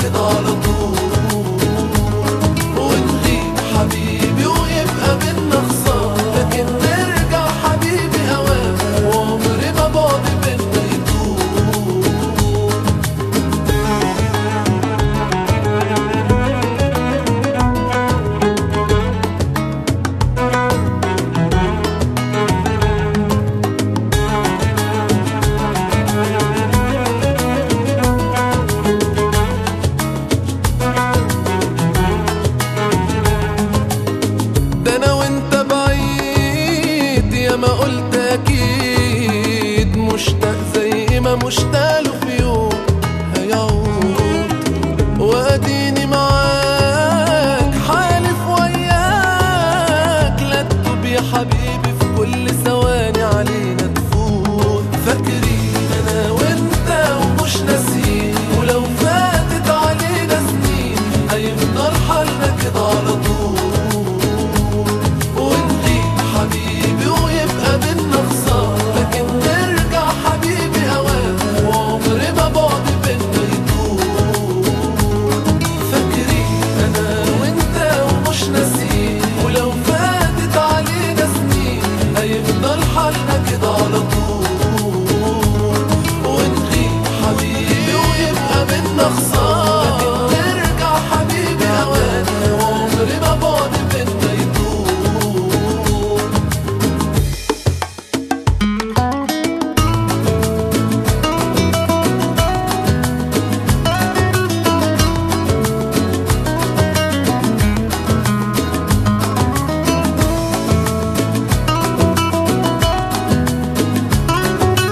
كده على طول ونغيب حبيبي ويبقى بينا خسارة لكن نرجع حبيبي أوام وعمر ما بعد بينا يطول ده انا وانت بعيد يا ما قلت اكيد مشتاق زي ما مشتاق له في يوم هيعود واديني معاك حالف وياك لا تتوب يا حبيبي في كل ثواني علينا تفوت فاكرين انا وانت ومش ناسيين ولو فاتت علينا سنين هيفضل حالنا كده على طول ونغيب حبيبي ويبقى بينا خسارة لكن نرجع حبيبي أوام وعمر ما بعد بينا يطول فاكرين أنا وأنت ومش ناسيين ولو فاتت علينا سنين هيفضل حالنا كده على طول ونغيب حبيبي ويبقى بينا خسارة لكن نرجع حبيبي أوام وعمر ما بعد بينا يطول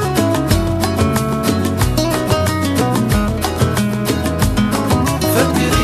فاكر